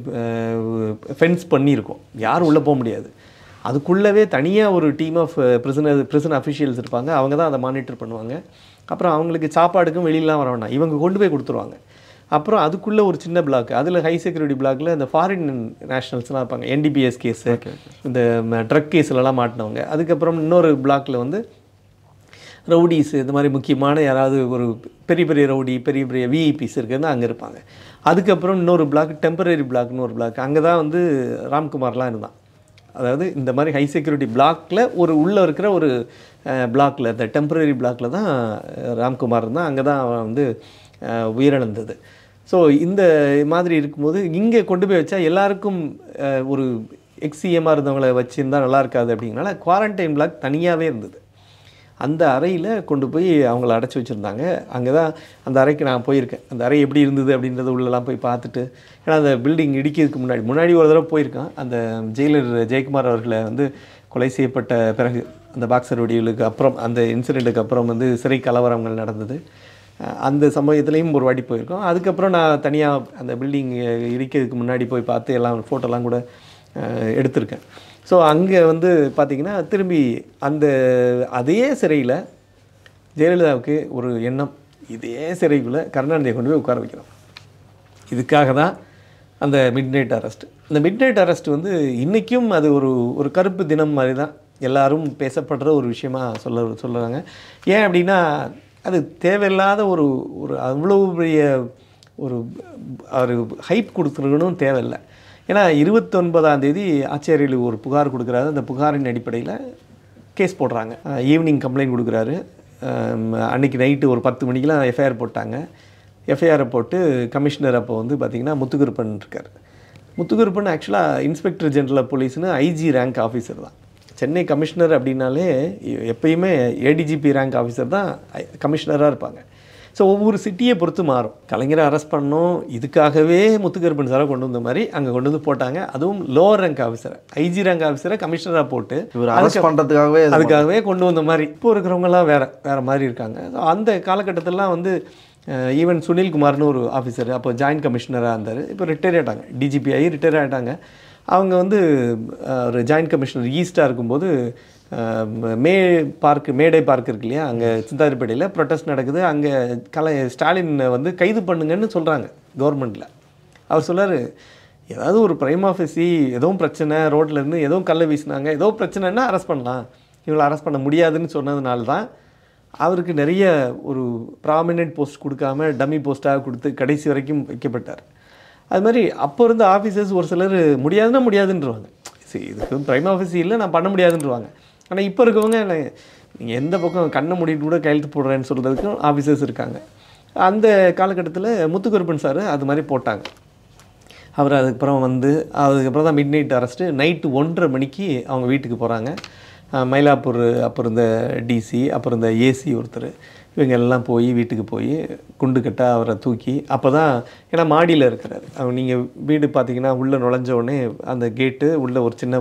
ஃபென்ஸ் பண்ணியிருக்கும் யாரும் உள்ளே போக முடியாது அதுக்குள்ளவே தனியாக ஒரு team of prisoner prison officials இருப்பாங்க அவங்க தான் அதை மானிட்டர் பண்ணுவாங்க அப்புறம் அவங்களுக்கு சாப்பாடுக்கும் வெளியிலாம் வர வேண்டாம் இவங்க கொண்டு போய் கொடுத்துருவாங்க அப்புறம் அதுக்குள்ளே ஒரு சின்ன பிளாக் அதில் ஹை செக்யூரிட்டி பிளாக்ல இந்த ஃபாரின் நேஷனல்ஸ்லாம் இருப்பாங்க என்டிபிஎஸ் கேஸு இந்த ட்ரக் கேஸ்லலாம் மாட்டினவங்க அதுக்கப்புறம் இன்னொரு பிளாக்ல வந்து ரவுடிஸ் இந்த மாதிரி முக்கியமான யாராவது ஒரு பெரிய பெரிய ரவுடி பெரிய பெரிய விஐபிஸ் இருக்குன்னு அங்கே இருப்பாங்க அதுக்கப்புறம் இன்னொரு பிளாக் டெம்பரரி பிளாக்னு ஒரு பிளாக் அங்கே தான் வந்து ராம்குமார்லாம் இருந்தான் அதாவது இந்த மாதிரி ஹை செக்யூரிட்டி பிளாக்ல ஒரு உள்ளே இருக்கிற ஒரு பிளாக்ல இந்த டெம்பரரி பிளாக்ல தான் அஹ், ராம்குமார் இருந்தான் அங்கே தான் அவன் வந்து அஹ், உயிரிழந்தது ஸோ இந்த மாதிரி இருக்கும்போது இங்கே கொண்டு போய் வச்சா எல்லாருக்கும் அஹ், ஒரு எக்ஸிஎமாக இருந்தவங்கள வச்சுருந்தா நல்லா இருக்காது அப்படிங்கனால குவாரண்டைன் பிளாக் தனியாகவே இருந்தது அந்த அறையில் கொண்டு போய் அவங்கள அடைச்சி வச்சுருந்தாங்க அங்கே தான் அந்த அறைக்கு நான் போயிருக்கேன் அந்த அறை எப்படி இருந்தது அப்படின்றத உள்ளெல்லாம் போய் பார்த்துட்டு ஏன்னா அந்த பில்டிங் இடிக்கிறதுக்கு முன்னாடி முன்னாடி ஒரு தடவை போயிருக்கேன் அந்த ஜெயிலர் ஜெயக்குமார் அவர்களை வந்து கொலை செய்யப்பட்ட பிறகு அந்த பாக்ஸர் வெடிகளுக்கு அப்புறம் அந்த இன்சிடெண்ட்டுக்கு அப்புறம் வந்து சிறை கலவரங்கள் நடந்தது அஹ் அந்த சமயத்துலேயும் ஒரு வாட்டி போயிருக்கோம் அதுக்கப்புறம் நான் தனியாக அந்த பில்டிங் இடிக்கிறதுக்கு முன்னாடி போய் பார்த்து எல்லாம் ஃபோட்டோலாம் கூட அஹ் எடுத்திருக்கேன் ஸோ அங்கே வந்து பார்த்திங்கன்னா திரும்பி அந்த அதே சிறையில் ஜெயலலிதாவுக்கு ஒரு எண்ணம் இதே சிறைக்குள்ளே கருணாநிதியை கொண்டு போய் உட்கார வைக்கிறோம் இதுக்காக தான் அந்த மிட் நைட் அரெஸ்ட் இந்த மிட் நைட் அரெஸ்ட் வந்து இன்றைக்கும் அது ஒரு ஒரு கருப்பு தினம் மாதிரி தான் எல்லாரும் பேசப்படுற ஒரு விஷயமா சொல்ல சொல்லுறாங்க ஏன் அப்படின்னா அது தேவையில்லாத ஒரு ஒரு அவ்வளோ பெரிய ஒரு ஒரு ஹைப் கொடுத்துருக்கணும் தேவையில்லை ஏன்னா இருபத்தொன்பதாம் தேதி ஆச்சாரியர்களுக்கு ஒரு புகார் கொடுக்குறாரு அந்த புகாரின் அடிப்படையில் கேஸ் போடுறாங்க ஈவினிங் கம்ப்ளைண்ட் கொடுக்குறாரு அஹ் அன்னைக்கு நைட்டு ஒரு பத்து மணிக்கெலாம் எஃப்ஐஆர் போட்டாங்க எஃப்ஐஆரை போட்டு கமிஷனர் அப்போ வந்து பார்த்திங்கன்னா முத்துக்குருப்பன் இருக்கார் முத்துகருப்பன் ஆக்சுவலாக இன்ஸ்பெக்டர் ஜெனரல் ஆஃப் போலீஸ்னு ஐஜி ரேங்க் ஆஃபீஸர் தான் சென்னை கமிஷனர் அப்படின்னாலே எ- எப்பயுமே ஏடிஜிபி ரேங்க் ஆஃபீஸர் தான் கமிஷனராக இருப்பாங்க ஸோ ஒவ்வொரு சிட்டியை பொறுத்து மாறும் கலைஞரை அரெஸ்ட் பண்ணோம் இதுக்காகவே முத்துக்கருப்பன் சாரை கொண்டு வந்த மாதிரி அங்கே கொண்டு வந்து போட்டாங்க அதுவும் லோவர் ரேங்க் ஆஃபீஸரை ஐஜி ரேங்க் ஆஃபீஸரை கமிஷனராக போட்டு இவர் அரெஸ்ட் பண்ணுறதுக்காகவே அதுக்காகவே கொண்டு வந்த மாதிரி இப்போ இருக்கிறவங்கலாம் வேற வேற மாதிரி இருக்காங்க So, அந்த காலகட்டத்திலலாம் வந்து ஈவன் சுனில்குமார்னு ஒரு ஆஃபீஸர் அப்போ ஜாயின்ட் கமிஷனராக இருந்தார் இப்போ ரிட்டையர் ஆகிட்டாங்க டிஜிபி ஆகி ரிட்டையர் ஆகிட்டாங்க அவங்க வந்து அஹ், ஒரு ஜாயின்ட் கமிஷனர் ஈஸ்டாக இருக்கும்போது அஹ், மே பார்க் மேடை பார்க் இருக்கு இல்லையா அங்கே சிந்தாதிரிப்பேட்டையில் ப்ரொட்டஸ்ட் நடக்குது அங்கே கலை ஸ்டாலின் வந்து கைது பண்ணுங்கன்னு சொல்கிறாங்க கவர்மெண்ட்டில் அவர் சொல்லார் ஏதாவது ஒரு பிரைம் ஆஃபீஸி ஏதோ பிரச்சனை ரோட்ல இருந்து ஏதோ கல்லை வீசினாங்க ஏதோ பிரச்சனைன்னா அரெஸ்ட் பண்ணலாம் இவங்களை அரெஸ்ட் பண்ண முடியாதுன்னு சொன்னதுனால தான் அவருக்கு நிறைய ஒரு ப்ராமினென்ட் போஸ்ட் கொடுக்காம டம்மி போஸ்ட்டாக கொடுத்து கடைசி வரைக்கும் வைக்கப்பட்டார் அது மாதிரி அப்போ இருந்த ஆஃபீஸர்ஸ் ஒரு சிலர் முடியாதுன்னா முடியாதுன்றவாங்க சரி இதுக்கு பிரைம் ஆஃபீஸ் இல்லை நான் பண்ண முடியாதுன்றவாங்க ஆனால் இப்போ இருக்கவங்க நீங்கள் எந்த பக்கம் கண்ணை மூடிட்டு கூட கையெழுத்து போடுறேன்னு சொல்கிறதுக்கும் ஆஃபீஸர்ஸ் இருக்காங்க அந்த காலகட்டத்தில் முத்துக்கருப்பன் சார் அது மாதிரி போட்டாங்க அவர் அதுக்கப்புறம் வந்து அதுக்கப்புறம் தான் மிட் நைட் அரெஸ்ட்டு நைட்டு ஒன்றரை மணிக்கு அவங்க வீட்டுக்கு போகிறாங்க மயிலாப்பூர் அப்புறம் இந்த டிசி அப்புறம் இந்த ஏசி ஒருத்தர் இவங்க எல்லாம் போய் வீட்டுக்கு போய் குண்டு கட்டா அவரை தூக்கி அப்போ தான் ஏன்னா மாடியில் இருக்கிறாரு அவங்க நீங்கள் வீடு பார்த்தீங்கன்னா உள்ளே நுழைஞ்ச உடனே அந்த கேட்டு உள்ளே ஒரு சின்ன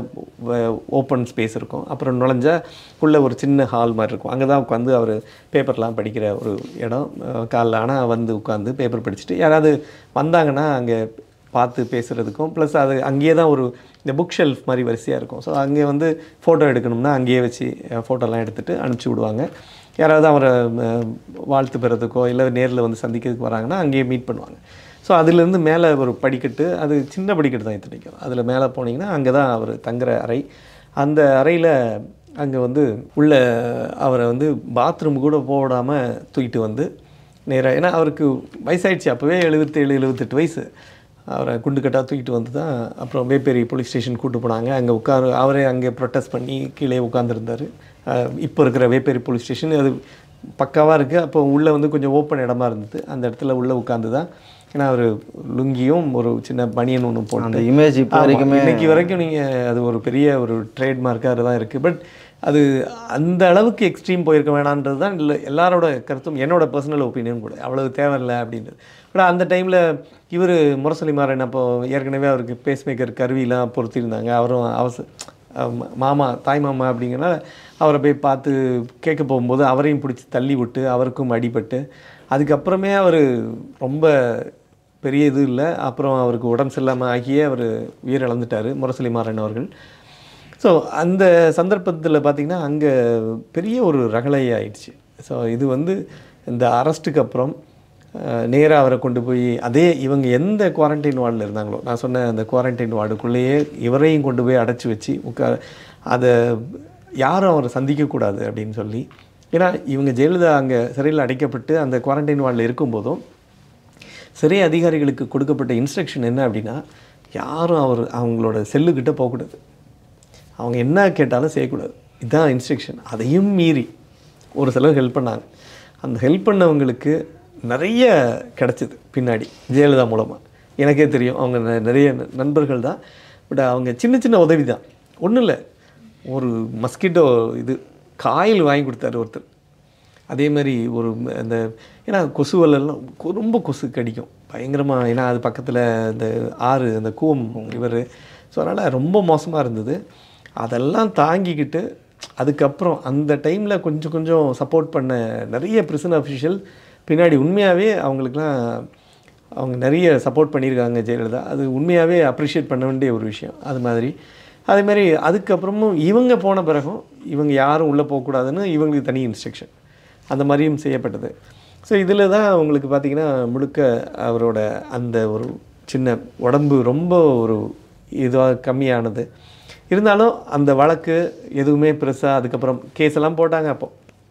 ஓப்பன் ஸ்பேஸ் இருக்கும் அப்புறம் நுழைஞ்சா உள்ளே ஒரு சின்ன ஹால் மாதிரி இருக்கும் அங்கே தான் உட்காந்து அவர் பேப்பர்லாம் படிக்கிற ஒரு இடம் அஹ் காலைல ஆனால் வந்து உட்காந்து பேப்பர் படிச்சுட்டு யாராவது வந்தாங்கன்னா அங்கே பார்த்து பேசுகிறதுக்கும் ப்ளஸ் அது அங்கேயே தான் ஒரு இந்த புக் ஷெல்ஃப் மாதிரி வரிசையாக இருக்கும் ஸோ அங்கே வந்து ஃபோட்டோ எடுக்கணும்னா அங்கேயே வச்சு ஃபோட்டோலாம் எடுத்துகிட்டு அனுப்பிச்சி விடுவாங்க யாராவது அவரை அஹ், வாழ்த்து பெறதுக்கோ இல்லை நேரில் வந்து சந்திக்கிறதுக்கு வராங்கன்னா அங்கேயே மீட் பண்ணுவாங்க ஸோ அதுலேருந்து மேலே ஒரு படிக்கட்டு அது சின்ன படிக்கட்டு தான் இத்தனைக்கும் அதில் மேலே போனீங்கன்னா அங்கே தான் அவர் தங்குற அறை அந்த அறையில் அங்கே வந்து உள்ள அவரை வந்து பாத்ரூம் கூட போடாமல் தூக்கிட்டு வந்து நேராக ஏன்னா அவருக்கு வயசாயிடுச்சு அப்போவே எழுபத்தேழு எழுபத்தெட்டு வயசு அவரை குண்டு கட்டா தூக்கிட்டு வந்து தான் அப்புறம் வேப்பேரி போலீஸ் ஸ்டேஷன் கூட்டு போனாங்க அங்கே உட்காரு அவரே அங்கே ப்ரொட்டஸ்ட் பண்ணி கீழே உட்காந்துருந்தார் இப்போ இருக்கிற வேப்பேரி போலீஸ் ஸ்டேஷன் அது பக்காவாக இருக்குது அப்போ உள்ளே வந்து கொஞ்சம் ஓப்பன் இடமா இருந்தது அந்த இடத்துல உள்ளே உட்காந்து தான் ஏன்னா ஒரு லுங்கியும் ஒரு சின்ன பனியன் ஒன்று போட்டு அந்த இமேஜ் இப்போ ஆமா, வரைக்குமே இன்னைக்கு வரைக்கும் நீங்கள் அது ஒரு பெரிய ஒரு ட்ரேட்மார்க்காக தான் இருக்குது பட் அது அந்த அளவுக்கு எக்ஸ்ட்ரீம் போயிருக்க வேணான்றது தான் இல்லை எல்லாரோட கருத்தும் என்னோட பர்சனல் ஒப்பீனியன் கூட அவ்வளவு தேவையில்லை அப்படின்றது பட் அந்த டைமில் இவர் முரசொலி மாறன் அப்போ ஏற்கனவே அவருக்கு பேஸ்மேக்கர் கருவிலாம் பொருத்தியிருந்தாங்க அவரும் அவச அஹ் மாமா தாய் மாமா அப்படிங்கிறனால அவரை போய் பார்த்து கேட்க போகும்போது அவரையும் பிடிச்சி தள்ளி விட்டு அவருக்கும் அடிபட்டு அதுக்கப்புறமே அவர் ரொம்ப பெரிய இது இல்லை அப்புறம் அவருக்கு உடம்பு சரியில்லாமல் ஆகியே அவர் உயிரிழந்துட்டார் முரசொலி மாறன் அவர்கள் ஸோ அந்த சந்தர்ப்பத்தில் பார்த்திங்கன்னா அங்கே பெரிய ஒரு ரகளை ஆயிடுச்சு ஸோ இது வந்து இந்த அரெஸ்ட்டுக்கு அப்புறம் நேராக அவரை கொண்டு போய் அதே இவங்க எந்த குவாரண்டைன் வார்டில் இருந்தாங்களோ நான் சொன்ன அந்த குவாரண்டைன் வார்டுக்குள்ளேயே இவரையும் கொண்டு போய் அடைச்சி வச்சு உட்கா அதை யாரும் அவரை சந்திக்கக்கூடாது அப்படின்னு சொல்லி ஏன்னா இவங்க ஜெயலலிதா அங்கே சிறையில் அடைக்கப்பட்டு அந்த குவாரண்டைன் வார்டில் இருக்கும்போதும் சிறை அதிகாரிகளுக்கு கொடுக்கப்பட்ட இன்ஸ்ட்ரக்ஷன் என்ன அப்படின்னா யாரும் அவர் அவங்களோட செல்லுக்கிட்ட போகக்கூடாது அவங்க என்ன கேட்டாலும் செய்யக்கூடாது இதுதான் இன்ஸ்ட்ரக்ஷன் அதையும் மீறி ஒரு சிலர் ஹெல்ப் பண்ணாங்க அந்த ஹெல்ப் பண்ணவங்களுக்கு நிறைய கிடச்சிது பின்னாடி ஜெயலலிதா மூலமாக எனக்கே தெரியும் அவங்க நெ- நிறைய ந- நண்பர்கள் தான் பட் அவங்க சின்ன சின்ன உதவி தான் ஒன்றும் இல்லை ஒரு மஸ்கிட்டோ இது காயில் வாங்கி கொடுத்தாரு ஒருத்தர் அதே மாதிரி ஒரு ம- அந்த ஏன்னா கொசு வலைலாம் கொ- ரொம்ப கொசு கடிக்கும் பயங்கரமாக ஏன்னா அது பக்கத்தில் இந்த ஆறு அந்த கூவம் ரிவர் ஸோ அதனால் ரொம்ப மோசமாக இருந்தது அதெல்லாம் தாங்கிக்கிட்டு அதுக்கப்புறம் அந்த டைமில் கொஞ்சம் கொஞ்சம் சப்போர்ட் பண்ண நிறைய பிரிசன் அஃபிஷியல் பின்னாடி உண்மையாகவே அவங்களுக்குலாம் அவங்க நிறைய சப்போர்ட் பண்ணியிருக்காங்க ஜெயலலிதா அது உண்மையாகவே அப்ரிஷியேட் பண்ண வேண்டிய ஒரு விஷயம் அது மாதிரி அதே மாதிரி அதுக்கப்புறமும் இவங்க போன பிறகும் இவங்க யாரும் உள்ளே போகக்கூடாதுன்னு இவங்களுக்கு தனி இன்ஸ்ட்ரக்ஷன் அந்த மாதிரியும் செய்யப்பட்டது ஸோ இதில் தான் உங்களுக்கு பார்த்திங்கன்னா முழுக்க அவரோட அந்த ஒரு சின்ன உடம்பு ரொம்ப ஒரு இதுவாக கம்மியானது இருந்தாலும் அந்த வழக்கு எதுவுமே பெருசாக அதுக்கப்புறம் கேஸ் எல்லாம் போட்டாங்க அப்போ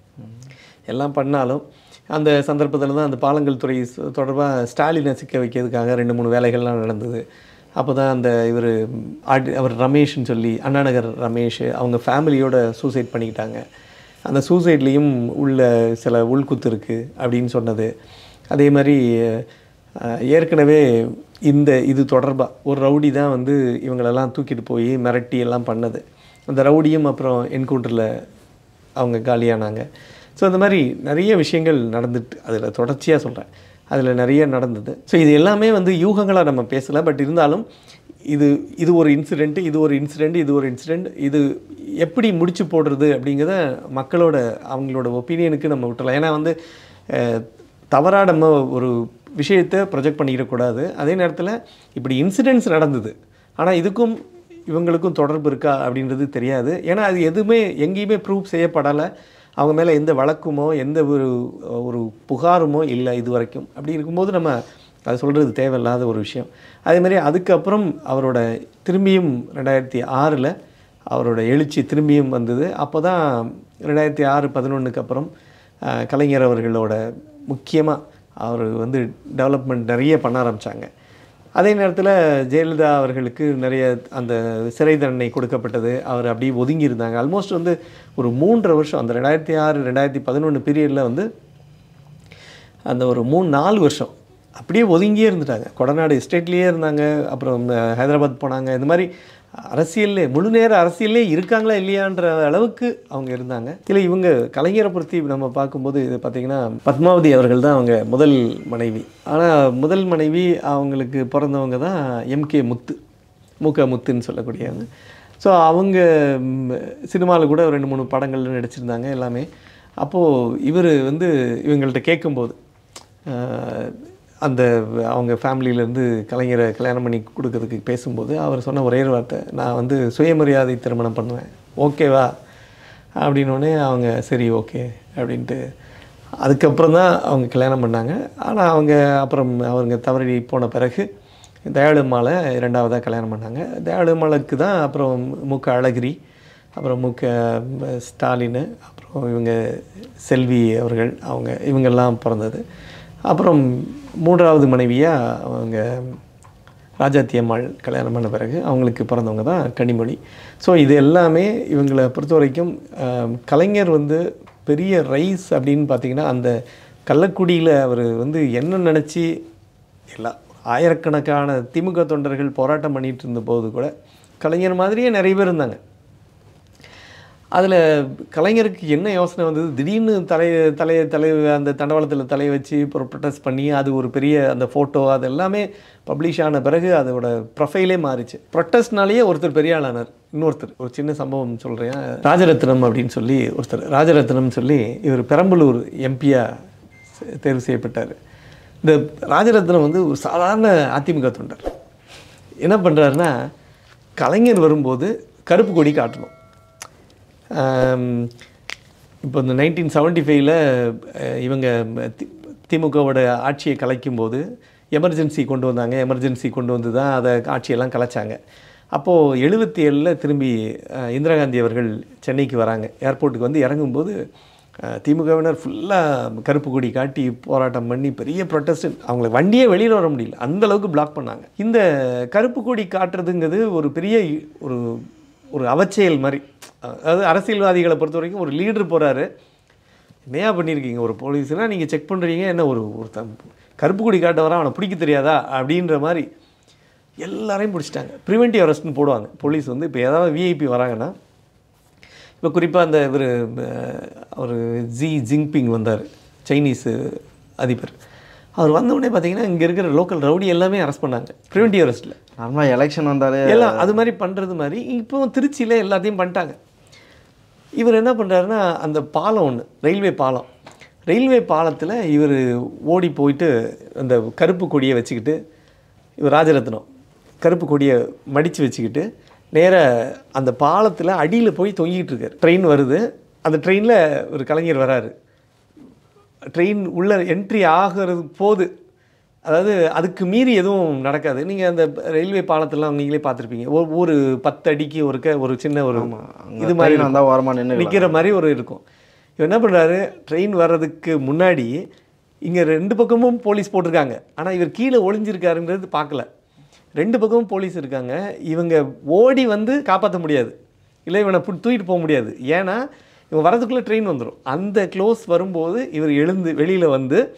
எல்லாம் பண்ணாலும் அந்த சந்தர்ப்பத்தில் தான் அந்த பாலங்கள் துறை தொடர்பாக ஸ்டாலினை சிக்க வைக்கிறதுக்காக ரெண்டு மூணு வேலைகள்லாம் நடந்தது அப்போ தான் அந்த இவர் அவர் ரமேஷ்னு சொல்லி அண்ணாநகர் ரமேஷ் அவங்க ஃபேமிலியோட சூசைட் பண்ணிக்கிட்டாங்க அந்த சூசைட்லேயும் உள்ள சில உள்குத்து இருக்குது அப்படின்னு சொன்னது அதே மாதிரி அஹ், ஏற்கனவே இந்த இது தொடர்பாக ஒரு ரவுடி தான் வந்து இவங்களெல்லாம் தூக்கிட்டு போய் மிரட்டி எல்லாம் பண்ணது அந்த ரவுடியும் அப்புறம் என்கவுண்டரில் அவங்க காலியானாங்க ஸோ அந்த மாதிரி நிறைய விஷயங்கள் நடந்துட்டு அதில் தொடர்ச்சியாக சொல்கிறேன் அதில் நிறைய நடந்தது ஸோ இது எல்லாமே வந்து யூகங்களாக நம்ம பேசலை பட் இருந்தாலும் இது இது ஒரு இன்சிடெண்ட் இது ஒரு இன்சிடெண்ட் இது ஒரு இன்சிடெண்ட் இது எப்படி முடிச்சு போடுறது அப்படிங்கிறத மக்களோட அவங்களோட ஒப்பீனியனுக்கு நம்ம விட்டுறலாம் ஏன்னா வந்து தவறாக நம்ம ஒரு விஷயத்தை ப்ரொஜெக்ட் பண்ணிக்கிடக்கூடாது அதே நேரத்தில் இப்படி இன்சிடென்ட்ஸ் நடந்தது ஆனால் இதுக்கும் இவங்களுக்கும் தொடர்பு இருக்கா அப்படின்றது தெரியாது ஏன்னா அது எதுவுமே எங்கேயுமே ப்ரூவ் செய்யப்படலை அவங்க மேலே எந்த வழக்குமோ எந்த ஒரு ஒரு புகாருமோ இல்லை இது வரைக்கும் அப்படி இருக்கும்போது நம்ம அது சொல்கிறது தேவையில்லாத ஒரு விஷயம் அதேமாதிரி அதுக்கப்புறம் அவரோட திரும்பியும் ரெண்டாயிரத்தி ஆறில் அவரோட எழுச்சி திரும்பியும் வந்தது அப்போ தான் ரெண்டாயிரத்தி ஆறு பதினொன்றுக்கு அப்புறம் அஹ், கலைஞர் அவர்களோட முக்கியமாக அவர் வந்து டெவலப்மெண்ட் நிறைய பண்ண ஆரம்பித்தாங்க அதே நேரத்தில் ஜெயலலிதா அவர்களுக்கு நிறைய அந்த சிறை தண்டனை கொடுக்கப்பட்டது அவர் அப்படியே ஒதுங்கி இருந்தாங்க ஆல்மோஸ்ட் வந்து ஒரு மூன்றரை வருஷம் அந்த ரெண்டாயிரத்தி ஆறு ரெண்டாயிரத்தி பதினொன்று பீரியடில் வந்து அந்த ஒரு மூணு நாலு வருஷம் அப்படியே ஒதுங்கியே இருந்துட்டாங்க கொடநாடு எஸ்டேட்லேயே இருந்தாங்க அப்புறம் அஹ், ஹைதராபாத் போனாங்க இந்த மாதிரி அரசியல்லே முழு நேர அரசியல்லே இருக்காங்களா இல்லையான்ற அளவுக்கு அவங்க இருந்தாங்க இல்லை இவங்க கலைஞரை பொறுத்தி நம்ம பார்க்கும்போது இது பார்த்திங்கன்னா பத்மாவதி அவர்கள் தான் அவங்க முதல் மனைவி ஆனால் முதல் மனைவி அவங்களுக்கு பிறந்தவங்க தான் எம்கே முத்து மூக்க முத்துன்னு சொல்லக்கூடியவங்க ஸோ அவங்க சினிமாவில் கூட ரெண்டு மூணு படங்கள்ல நடிச்சிருந்தாங்க எல்லாமே அப்போது இவர் வந்து இவங்கள்ட்ட கேட்கும்போது ஆஹ், அந்த அவங்க ஃபேமிலியிலேருந்து கலைஞரை கல்யாணம் பண்ணி கொடுக்கறதுக்கு பேசும்போது அவர் சொன்ன ஒரே ஒரு வார்த்தை நான் வந்து சுயமரியாதை திருமணம் பண்ணுவேன் ஓகேவா அப்படின்னோடனே அவங்க சரி ஓகே அப்படின்ட்டு அதுக்கப்புறம் தான் அவங்க கல்யாணம் பண்ணாங்க ஆனால் அவங்க அப்புறம் அவங்க தவறி போன பிறகு தயாளுமாலை இரண்டாவதாக கல்யாணம் பண்ணாங்க தயாளுமாலுக்கு தான் அப்புறம் முக அழகிரி அப்புறம் முக ஸ்டாலின் அப்புறம் இவங்க செல்வி அவர்கள் அவங்க இவங்கெல்லாம் பிறந்தது அப்புறம் மூன்றாவது மனைவியாக அவங்க ராஜாத்தி அம்மாள் கல்யாணம் பண்ண பிறகு அவங்களுக்கு பிறந்தவங்க தான் கனிமொழி ஸோ இது எல்லாமே இவங்களை பொறுத்த வரைக்கும் ஆம், கலைஞர் வந்து பெரிய ரைஸ் அப்படின்னு பார்த்தீங்கன்னா அந்த கள்ளக்குடியில் அவர் வந்து என்ன நினச்சி எல்லா ஆயிரக்கணக்கான திமுக தொண்டர்கள் போராட்டம் பண்ணிட்டு இருந்த போது கூட கலைஞர் மாதிரியே நிறைய பேர் இருந்தாங்க அதில் கலைஞருக்கு என்ன யோசனை வந்தது திடீர்னு தலை தலையை தலை அந்த தண்டவாளத்தில் தலையை வச்சு ஒரு ப்ரொட்டஸ்ட் பண்ணி அது ஒரு பெரிய அந்த ஃபோட்டோ அது எல்லாமே பப்ளிஷ் ஆன பிறகு அதோட ப்ரொஃபைலே மாறிச்சு ப்ரொட்டஸ்ட்னாலேயே ஒருத்தர் பெரிய ஆளானார் இன்னொருத்தர் ஒரு சின்ன சம்பவம் சொல்கிறேன் ராஜரத்னம் அப்படின்னு சொல்லி ஒருத்தர் ராஜரத்னம் சொல்லி இவர் பெரம்பலூர் எம்பியாக தேர்வு செய்யப்பட்டார் இந்த ராஜரத்னம் வந்து ஒரு சாதாரண அதிமுக தொண்டர் என்ன பண்ணுறாருன்னா கலைஞர் வரும்போது கருப்பு கொடி காட்டணும் ஆம், இப்போ இந்த நைன்டீன் செவன்ட்டி ஃபைவ்ல இவங்க தி- திமுகவோட ஆட்சியை கலைக்கும் போது எமர்ஜென்சி கொண்டு வந்தாங்க எமர்ஜென்சி கொண்டு வந்து தான் அதை ஆட்சியெல்லாம் கலைச்சாங்க அப்போது எழுபத்தி ஏழில் திரும்பி அஹ், இந்திரா காந்தி அவர்கள் சென்னைக்கு வராங்க ஏர்போர்ட்டுக்கு வந்து இறங்கும்போது அஹ், திமுகவினர் ஃபுல்லாக கருப்பு கொடி காட்டி போராட்டம் பண்ணி பெரிய ப்ரொட்டஸ்ட் அவங்கள வண்டியே வெளியில் வர முடியல அந்த அளவுக்கு பிளாக் பண்ணாங்க இந்த கருப்பு கொடி காட்டுறதுங்கிறது ஒரு பெரிய இ- ஒரு ஒரு அவச்செயல் மாதிரி அதாவது அரசியல்வாதிகளை பொறுத்த வரைக்கும் ஒரு லீடர் போகிறாரு என்னையா பண்ணியிருக்கீங்க ஒரு போலீஸ்னால் நீங்கள் செக் பண்ணுறீங்க என்ன ஒரு ஒரு தம் கருப்பு கொடி காட்ட வரான் அவனை பிடிக்க தெரியாதா அப்படின்ற மாதிரி எல்லாரையும் பிடிச்சிட்டாங்க ப்ரிவென்டிவ் அரெஸ்ட்னு போடுவாங்க போலீஸ் வந்து இப்போ ஏதாவது விஐபி வராங்கன்னா இப்போ குறிப்பாக அந்த இவர் அவர் ஜி ஜிங்பிங் வந்தார் சைனீஸு அதிபர் அவர் வந்தவுடனே பார்த்தீங்கன்னா இங்கே இருக்கிற லோக்கல் ரவுடி எல்லாமே அரெஸ்ட் பண்ணாங்க ப்ரிவென்டிவ் அரெஸ்ட்டில் நார்மலாக எலெக்ஷன் வந்தாலே எல்லாம் அது மாதிரி பண்ணுறது மாதிரி இப்போ திருச்சியில் எல்லாத்தையும் பண்ணிட்டாங்க இவர் என்ன பண்ணுறாருன்னா அந்த பாலம் ஒன்று ரயில்வே பாலம் ரயில்வே பாலத்தில் இவர் ஓடி போயிட்டு அந்த கருப்பு கொடியை வச்சுக்கிட்டு இவர் ராஜரத்னம் கருப்பு கொடியை மடித்து வச்சுக்கிட்டு நேரா அந்த பாலத்தில் அடியில் போய் தொங்கிட்டு இருக்கார் ட்ரெயின் வருது அந்த ட்ரெயினில் ஒரு கலைஞர் வராரு ட்ரெயின் உள்ள என்ட்ரி ஆகிறது போது அதாவது அதுக்கு மீறி எதுவும் நடக்காது நீங்கள் அந்த ரயில்வே பாலத்தெல்லாம் நீங்களே பார்த்துருப்பீங்க ஒரு ஒரு பத்து அடிக்கு ஒருக்க ஒரு சின்ன ஒரு இது மாதிரி ட்ரெயின் வந்தால் ஓரமாக நின்று நிற்கிற மாதிரி ஒரு இருக்கும் இவர் என்ன பண்ணுறாரு ட்ரெயின் வர்றதுக்கு முன்னாடி இங்கே ரெண்டு பக்கமும் போலீஸ் போட்டிருக்காங்க ஆனால் இவர் கீழே ஒளிஞ்சிருக்காருன்றது பார்க்கல ரெண்டு பக்கமும் போலீஸ் இருக்காங்க இவங்க ஓடி வந்து காப்பாற்ற முடியாது இல்லை இவனை புடி- தூக்கிட்டு போக முடியாது ஏன்னா இவன் வரதுக்குள்ளே ட்ரெயின் வந்துடும் அந்த க்ளோஸ் வரும்போது இவர் எழுந்து வெளியில் வந்து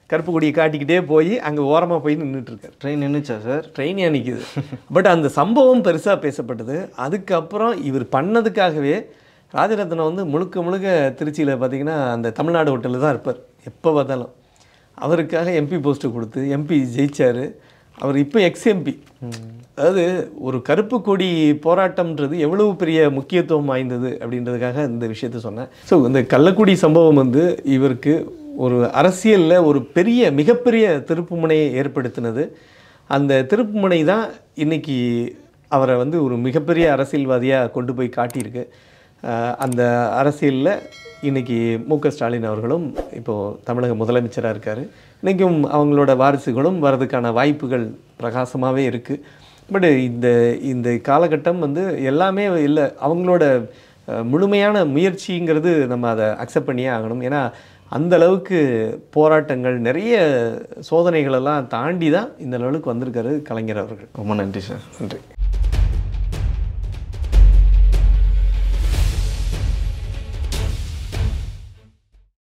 கருப்பு கொடியை காட்டிக்கிட்டே போய் அங்கே ஓரமாக போய் நின்றுட்டு இருக்காரு ட்ரெயின் நின்றுச்சா சார் ட்ரெயினே நிற்கிது பட் அந்த சம்பவம் பெருசாக பேசப்பட்டது அதுக்கப்புறம் இவர் பண்ணதுக்காகவே ராஜரத்னம் வந்து முழுக்க முழுக்க திருச்சியில் பார்த்தீங்கன்னா அந்த தமிழ்நாடு ஹோட்டலில் தான் இருப்பார் எப்போ பார்த்தாலும் அவருக்காக எம்பி போஸ்ட்டு கொடுத்து எம்பி ஜெயிச்சார் அவர் இப்போ எக்ஸ் எம்பி அதாவது ஒரு கருப்பு கொடி போராட்டம்ன்றது எவ்வளவு பெரிய முக்கியத்துவம் வாய்ந்தது அப்படின்றதுக்காக இந்த விஷயத்த சொன்னேன் ஸோ இந்த கள்ளக்குடி சம்பவம் வந்து இவருக்கு ஒரு அரசியலில் ஒரு பெரிய மிகப்பெரிய திருப்புமுனையை ஏற்படுத்தினது அந்த திருப்புமுனை தான் இன்னைக்கு அவரை வந்து ஒரு மிகப்பெரிய அரசியல்வாதியாக கொண்டு போய் காட்டியிருக்கு அஹ் அந்த அரசியலில் இன்னைக்கு மு க ஸ்டாலின் அவர்களும் இப்போது தமிழக முதலமைச்சராக இருக்கார் இன்றைக்கும் அவங்களோட வாரிசுகளும் வர்றதுக்கான வாய்ப்புகள் பிரகாசமாகவே இருக்குது பட் இந்த இந்த காலகட்டம் வந்து எல்லாமே இல்லை அவங்களோட அஹ், முழுமையான முயற்சிங்கிறது நம்ம அதை அக்செப்ட் பண்ணியே ஆகணும் ஏன்னா அந்த அளவுக்கு போராட்டங்கள் நிறைய சோதனைகளெல்லாம் தாண்டி தான் இந்த லெவலுக்கு வந்திருக்காரு கலைஞர் அவர்கள் ரொம்ப நன்றி சார் நன்றி